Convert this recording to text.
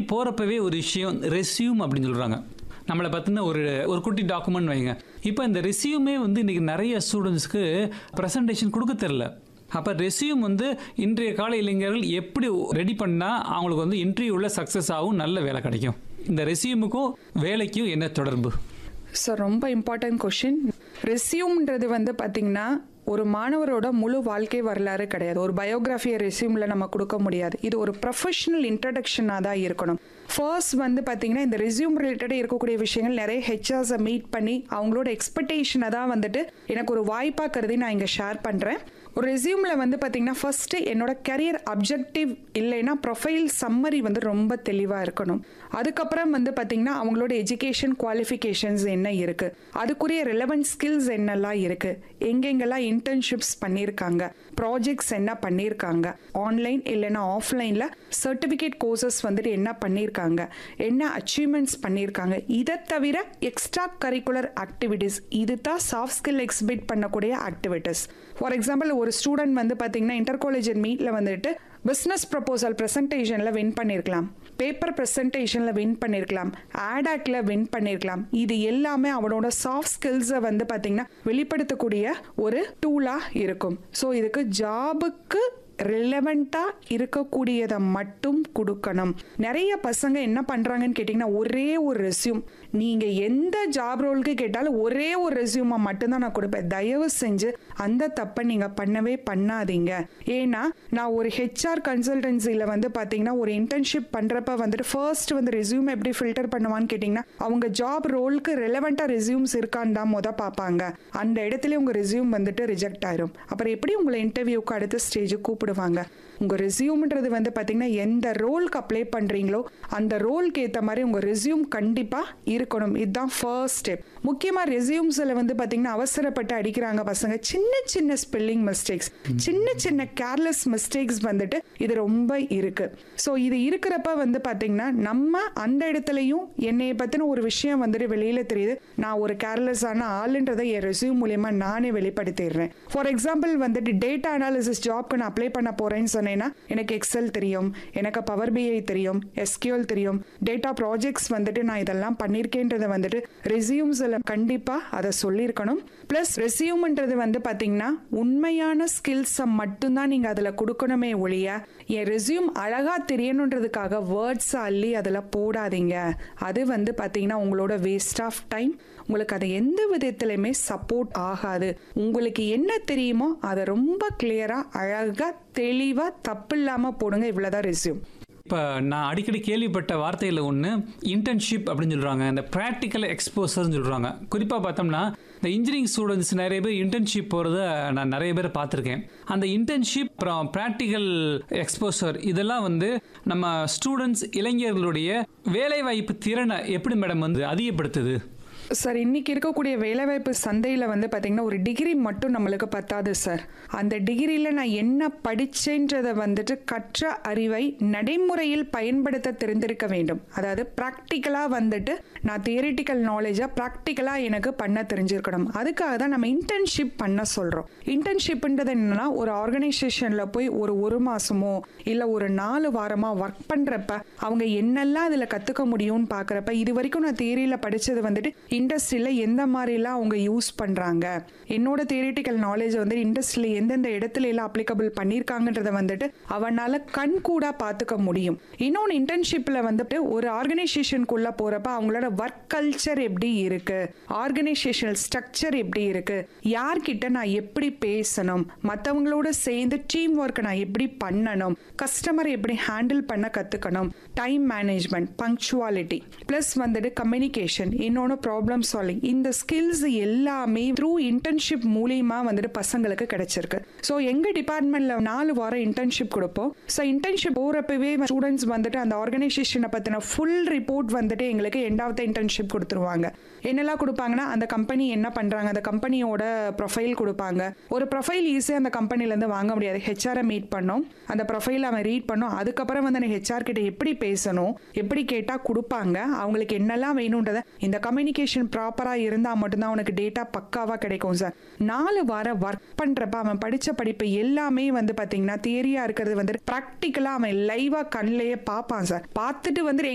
போகிறப்பவே ஒரு விஷயம் ரெஸ்யூம் அப்படின்னு சொல்கிறாங்க நம்மளை பற்றின ஒரு ஒரு குட்டி டாக்குமெண்ட் வைங்க இப்போ இந்த ரெஸ்யூமே வந்து இன்றைக்கி நிறைய ஸ்டூடெண்ட்ஸ்க்கு ப்ரெசன்டேஷன் கொடுக்க தெரில அப்போ ரெஸ்யூம் வந்து இன்றைய கால இளைஞர்கள் எப்படி ரெடி பண்ணால் அவங்களுக்கு வந்து இன்டர்வியூவில் சக்ஸஸ் ஆகும் நல்ல வேலை கிடைக்கும் இந்த ரெஸ்யூமுக்கும் வேலைக்கும் என்ன தொடர்பு சார் ரொம்ப இம்பார்ட்டன்ட் கொஷின் ரெஸ்யூம்ன்றது வந்து பார்த்தீங்கன்னா ஒரு மாணவரோட முழு வாழ்க்கை வரலாறு கிடையாது ஒரு பயோகிராஃபியை ரெஸ்யூமில் நம்ம கொடுக்க முடியாது இது ஒரு ப்ரொஃபஷனல் இன்ட்ரடக்ஷனாக தான் இருக்கணும் ஃபர்ஸ்ட் வந்து பார்த்தீங்கன்னா இந்த ரெஸ்யூம் ரிலேட்டடாக இருக்கக்கூடிய விஷயங்கள் நிறைய ஹெச்ஆர்ஸை மீட் பண்ணி அவங்களோட எக்ஸ்பெக்டேஷனை தான் வந்துட்டு எனக்கு ஒரு வாய்ப்பாக கருதி நான் இங்கே ஷேர் பண்ணுறேன் ஒரு ரெஸ்யூமில் வந்து பார்த்தீங்கன்னா ஃபஸ்ட்டு என்னோட கரியர் அப்ஜெக்டிவ் இல்லைன்னா ப்ரொஃபைல் சம்மரி வந்து ரொம்ப தெளிவாக இருக்கணும் அதுக்கப்புறம் வந்து பார்த்தீங்கன்னா அவங்களோட எஜுகேஷன் குவாலிஃபிகேஷன்ஸ் என்ன இருக்குது அதுக்குரிய ரெலவெண்ட் ஸ்கில்ஸ் என்னெல்லாம் இருக்குது எங்கெங்கெல்லாம் இன்டர்ன்ஷிப்ஸ் பண்ணியிருக்காங்க ப்ராஜெக்ட்ஸ் என்ன பண்ணியிருக்காங்க ஆன்லைன் இல்லைன்னா ஆஃப்லைனில் சர்டிஃபிகேட் கோர்சஸ் வந்துட்டு என்ன பண்ணியிருக்காங்க என்ன அச்சீவ்மெண்ட்ஸ் பண்ணியிருக்காங்க இதை தவிர எக்ஸ்ட்ரா கரிக்குலர் ஆக்டிவிட்டீஸ் இது தான் சாஃப்ட் ஸ்கில் எக்ஸிபிட் பண்ணக்கூடிய ஆக்டிவிட்டீஸ் ஃபார் எக்ஸாம்பிள் ஒரு ஸ்டூடெண்ட் வந்து பார்த்தீங்கன்னா இன்டர் காலேஜ் மீட்டில் வந்துட்டு பிஸ்னஸ் ப்ரப்போசல் ப்ரெசன்டேஷனில் வின் பண்ணியிருக்கலாம் பேப்பர் ப்ரெசன்டேஷனில் வின் பண்ணியிருக்கலாம் ஆடாக்ல வின் பண்ணியிருக்கலாம் இது எல்லாமே அவனோட சாஃப்ட் ஸ்கில்ஸை வந்து பார்த்தீங்கன்னா வெளிப்படுத்தக்கூடிய ஒரு டூலாக இருக்கும் ஸோ இதுக்கு ஜாபுக்கு ரிலவெண்ட்டாக இருக்கக்கூடியதை மட்டும் கொடுக்கணும் நிறைய பசங்க என்ன பண்ணுறாங்கன்னு கேட்டிங்கன்னா ஒரே ஒரு ரெஸ்யூம் நீங்கள் எந்த ஜாப் ரோலுக்கு கேட்டாலும் ஒரே ஒரு ரெஸ்யூமை மட்டும்தான் நான் கொடுப்பேன் தயவு செஞ்சு அந்த தப்பை நீங்கள் பண்ணவே பண்ணாதீங்க ஏன்னா நான் ஒரு ஹெச்ஆர் கன்சல்டன்சியில் வந்து பார்த்தீங்கன்னா ஒரு இன்டர்ன்ஷிப் பண்ணுறப்ப வந்துட்டு ஃபர்ஸ்ட் வந்து ரெஸ்யூம் எப்படி ஃபில்டர் பண்ணுவான்னு கேட்டிங்கன்னா அவங்க ஜாப் ரோலுக்கு ரெலவெண்ட்டாக ரெஸ்யூம்ஸ் இருக்கான்னு தான் முத பார்ப்பாங்க அந்த இடத்துல உங்கள் ரெஸ்யூம் வந்துட்டு ரிஜெக்ட் ஆயிரும் அப்புறம் எப்படி உங்களை இன்டர்வியூக்கு அடுத்த ஸ்டேஜுக்கு கூப்பிடுவாங்க உங்கள் ரெஸ்யூம்ன்றது வந்து பார்த்தீங்கன்னா எந்த ரோலுக்கு அப்ளை பண்ணுறீங்களோ அந்த ரோலுக்கு ஏற்ற மாதிரி உங்கள் ரெஸ்யூம் கண்டிப்பாக இருக்கணும் இதுதான் ஃபர்ஸ்ட் ஸ்டெப் முக்கியமாக ரெஸ்யூம்ஸில் வந்து பார்த்தீங்கன்னா அவசரப்பட்டு அடிக்கிறாங்க பசங்க சின்ன சின்ன ஸ்பெல்லிங் மிஸ்டேக்ஸ் சின்ன சின்ன கேர்லெஸ் மிஸ்டேக்ஸ் வந்துட்டு இது ரொம்ப இருக்கு ஸோ இது இருக்கிறப்ப வந்து பார்த்தீங்கன்னா நம்ம அந்த இடத்துலையும் என்னைய பற்றின ஒரு விஷயம் வந்துட்டு வெளியில் தெரியுது நான் ஒரு கேர்லெஸ்ஸான ஆளுன்றதை என் ரெஸ்யூம் மூலயமா நானே வெளிப்படுத்திடுறேன் ஃபார் எக்ஸாம்பிள் வந்துட்டு டேட்டா அனாலிசிஸ் ஜாப்க்கு நான் அப்ளை பண்ண போகிறேன்னு சொன்னேன்னா எனக்கு எக்ஸல் தெரியும் எனக்கு பவர் பிஐ தெரியும் எஸ்கியூஎல் தெரியும் டேட்டா ப்ராஜெக்ட்ஸ் வந்துட்டு நான் இதெல்லாம் பண்ணியிருக்கேன்றதை வந்துட்டு ரெசியூம்ஸில் கண்டிப்பாக அதை சொல்லியிருக்கணும் ப்ளஸ் ரெசியூம்ன்றது வந்து பார்த்தீங்கன்னா உண்மையான ஸ்கில்ஸை மட்டும்தான் நீங்கள் அதில் கொடுக்கணுமே ஒழிய என் ரெசியூம் அழகாக தெரியணுன்றதுக்காக வேர்ட்ஸ் அள்ளி அதில் போடாதீங்க அது வந்து பார்த்தீங்கன்னா உங்களோட வேஸ்ட் ஆஃப் டைம் உங்களுக்கு அது எந்த விதத்துலையுமே சப்போர்ட் ஆகாது உங்களுக்கு என்ன தெரியுமோ அதை ரொம்ப கிளியராக அழகாக தெளிவாக தப்பு இல்லாமல் போடுங்க இவ்வளோதான் ரெசியூம் இப்போ நான் அடிக்கடி கேள்விப்பட்ட வார்த்தையில் ஒன்று இன்டர்ன்ஷிப் அப்படின்னு சொல்கிறாங்க இந்த ப்ராக்டிக்கல் எக்ஸ்போசர்னு சொல்கிறாங்க குறிப்பாக பார்த்தோம்னா இந்த இன்ஜினியரிங் ஸ்டூடெண்ட்ஸ் நிறைய பேர் இன்டர்ன்ஷிப் போகிறத நான் நிறைய பேர் பார்த்துருக்கேன் அந்த இன்டர்ன்ஷிப் அப்புறம் ப்ராக்டிக்கல் எக்ஸ்போசர் இதெல்லாம் வந்து நம்ம ஸ்டூடெண்ட்ஸ் இளைஞர்களுடைய வேலைவாய்ப்பு திறனை எப்படி மேடம் வந்து அதிகப்படுத்துது சார் இன்னைக்கு இருக்கக்கூடிய வேலைவாய்ப்பு சந்தையில் வந்து பார்த்தீங்கன்னா ஒரு டிகிரி மட்டும் நம்மளுக்கு பத்தாது சார் அந்த டிகிரியில் நான் என்ன படித்தேன்றதை வந்துட்டு கற்ற அறிவை நடைமுறையில் பயன்படுத்த தெரிந்திருக்க வேண்டும் அதாவது ப்ராக்டிக்கலாக வந்துட்டு நான் தியரிட்டிக்கல் நாலேஜாக ப்ராக்டிக்கலாக எனக்கு பண்ண தெரிஞ்சிருக்கணும் அதுக்காக தான் நம்ம இன்டர்ன்ஷிப் பண்ண சொல்கிறோம் இன்டர்ன்ஷிப்ன்றது என்னன்னா ஒரு ஆர்கனைசேஷனில் போய் ஒரு ஒரு மாதமோ இல்லை ஒரு நாலு வாரமாக ஒர்க் பண்ணுறப்ப அவங்க என்னெல்லாம் அதில் கற்றுக்க முடியும்னு பார்க்குறப்ப இது வரைக்கும் நான் தியரியில் படித்தது வந்துட்டு இண்டஸ்ட்ரியில் எந்த மாதிரிலாம் அவங்க யூஸ் பண்ணுறாங்க என்னோட தியரிட்டிக்கல் நாலேஜ் வந்து இண்டஸ்ட்ரியில் எந்தெந்த இடத்துல எல்லாம் அப்ளிகபிள் பண்ணியிருக்காங்கன்றத வந்துட்டு அவனால் கண் கூட பார்த்துக்க முடியும் இன்னொன்று இன்டர்ன்ஷிப்பில் வந்துட்டு ஒரு ஆர்கனைசேஷனுக்குள்ளே போகிறப்ப அவங்களோட ஒர்க் கல்ச்சர் எப்படி இருக்கு ஆர்கனைசேஷனல் ஸ்ட்ரக்சர் எப்படி இருக்கு யார்கிட்ட நான் எப்படி பேசணும் மற்றவங்களோட சேர்ந்து டீம் ஒர்க்கை நான் எப்படி பண்ணணும் கஸ்டமரை எப்படி ஹேண்டில் பண்ண கற்றுக்கணும் டைம் மேனேஜ்மெண்ட் பங்க்சுவாலிட்டி ப்ளஸ் வந்துட்டு கம்யூனிகேஷன் இன்னொன்று ப்ராப்ளம் சால்விங் இந்த ஸ்கில்ஸ் எல்லாமே த்ரூ இன்டர்ன்ஷிப் மூலியமா வந்துட்டு பசங்களுக்கு கிடைச்சிருக்கு ஸோ எங்க டிபார்ட்மெண்ட்ல நாலு வாரம் இன்டர்ன்ஷிப் கொடுப்போம் ஸோ இன்டர்ன்ஷிப் போகிறப்பவே ஸ்டூடெண்ட்ஸ் வந்துட்டு அந்த ஆர்கனைசேஷனை பற்றின ஃபுல் ரிப்போர்ட் வந்துட்டு எங்களுக்கு எண்டாவது இன்டர்ன்ஷிப் கொடுத்துருவாங்க என்னெல்லாம் கொடுப்பாங்கன்னா அந்த கம்பெனி என்ன பண்ணுறாங்க அந்த கம்பெனியோட ப்ரொஃபைல் கொடுப்பாங்க ஒரு ப்ரொஃபைல் ஈஸியாக அந்த கம்பெனிலேருந்து வாங்க முடியாது ஹெச்ஆரை மீட் பண்ணோம் அந்த ப்ரொஃபைல் அவன் ரீட் பண்ணோம் அதுக்கப்புறம் வந்து அந்த ஹெச்ஆர் கிட்ட எப்படி பேசணும் எப்படி கேட்டால் கொடுப்பாங்க அவங்களுக்கு என்னெல்லாம் வேணுன்றத இந்த கம்யூனிகேஷன் ப்ராப்பராக இருந்தால் மட்டும்தான் அவனுக்கு டேட்டா பக்காவாக கிடைக்கும் சார் நாலு வாரம் ஒர்க் பண்ணுறப்ப அவன் படித்த படிப்பு எல்லாமே வந்து பார்த்தீங்கன்னா தியரியாக இருக்கிறது வந்து ப்ராக்டிக்கலாக அவன் லைவாக கண்ணிலேயே பார்ப்பான் சார் பார்த்துட்டு வந்து